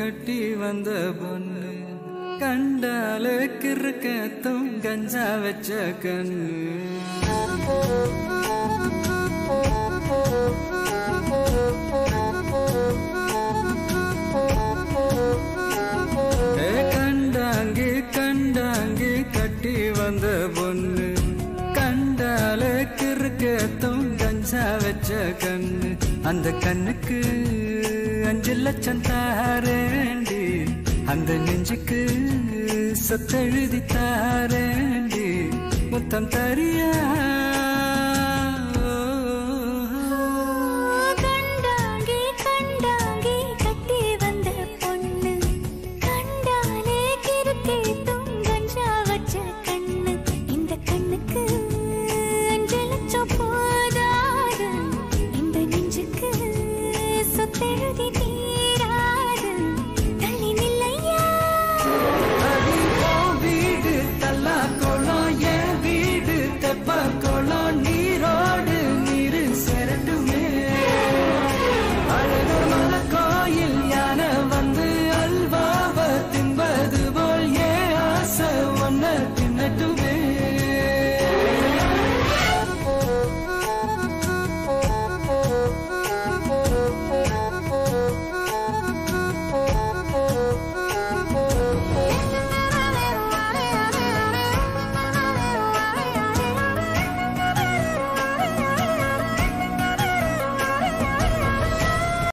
கட்டி வந்த பொண்ணு கண்டாலே கிறுக்கத்தும் கஞ்சா வச்ச கண்ணு ஏ கண்டாங்கி கண்டாங்கி கட்டி வந்த பொண்ணு கண்டாலே கிறுக்கத்தும் கஞ்சா வச்ச கண்ணு அந்த கண்ணுக்கு அஞ்சு லட்சம் தாரேண்டி அந்த நெஞ்சுக்கு சொத்தெழுதி தாரேண்டி முத்தம் தரியா